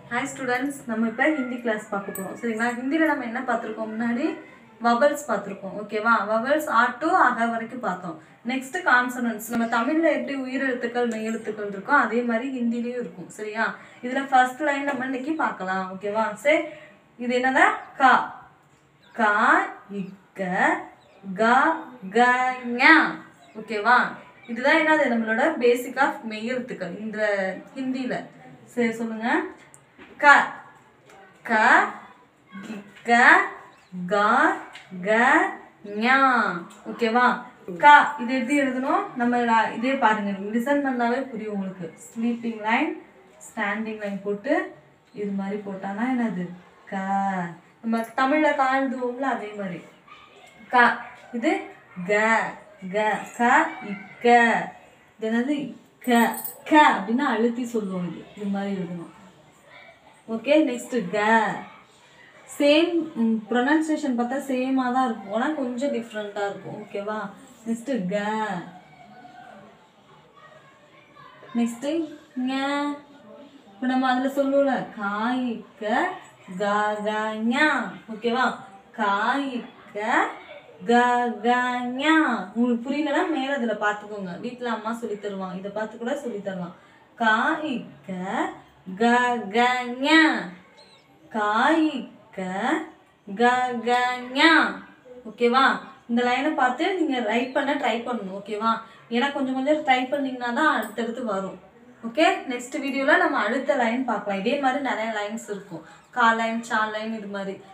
hi students நம்ம இப்போ Hindi class பார்க்க போகிறோம் சரிங்களா ஹிந்தியில் நம்ம என்ன பார்த்துருக்கோம் முன்னாடி வவல்ஸ் பார்த்துருக்கோம் ஓகேவா வவல்ஸ் ஆர் டு அக வரைக்கும் பார்த்தோம் நெக்ஸ்ட் கான்சனன்ஸ் நம்ம தமிழில் எப்படி உயிரெழுத்துக்கள் மெய்யெழுத்துக்கள் இருக்கோ அதே மாதிரி ஹிந்திலையும் இருக்கும் சரியா இதில் ஃபர்ஸ்ட் லைன் நம்ம இன்னைக்கு பார்க்கலாம் ஓகேவா சரி இது என்னன்னா கா கா இக்க க க ஞ ஓகேவா இதுதான் என்னது நம்மளோட பேசிக் ஆஃப் மெய்யெழுத்துக்கள் இந்த ஹிந்தியில் சரி சொல்லுங்க க க கி, க க க ஞ ஓகேவா க இது எப்படி எழுதணும் நம்ம லா- இதே பாருங்க லிசன் பண்ணாவே புரியும் உங்களுக்கு ஸ்லீப்பிங் லைன் ஸ்டாண்டிங் லைன் போட்டு இது மாதிரி போட்டானா என்னது க நம்ம தமிழ்ல கா எழுதுவோம்ல அதே மாதிரி க இது க க க இக்க இது என்னது க க அப்படின்னா அழுத்தி சொல்லுவோம் இது இது மாதிரி எழுதணும் ஓகே நெக்ஸ்ட் க சேம் ப்ரொனன்சியேஷன் பார்த்தா சேமாக தான் இருக்கும் ஆனால் கொஞ்சம் டிஃப்ரெண்ட்டாக இருக்கும் ஓகேவா நெக்ஸ்ட் க நெக்ஸ்ட்டு ஞ இப்போ நம்ம அதில் சொல்லுவோம்ல காய்க்க க க ஞ ஓகேவா காய்க்க க க ஞ உங்களுக்கு புரியலன்னா மேலே அதில் பார்த்துக்கோங்க வீட்டில் அம்மா சொல்லி தருவாங்க இதை பார்த்து கூட சொல்லி தரலாம் காய்க்க க க ஞ காய்க்க க க ஞ ஓகேவா இந்த லைனை பார்த்து நீங்கள் ரைட் பண்ண ட்ரை பண்ணணும் ஓகேவா ஏன்னா கொஞ்சம் கொஞ்சம் ட்ரை பண்ணீங்கன்னா தான் அடுத்தடுத்து வரும் ஓகே நெக்ஸ்ட் வீடியோவில் நம்ம அடுத்த லைன் பார்க்கலாம் இதே மாதிரி நிறைய லைன்ஸ் இருக்கும் கா லைன் சா லைன் இது மாதிரி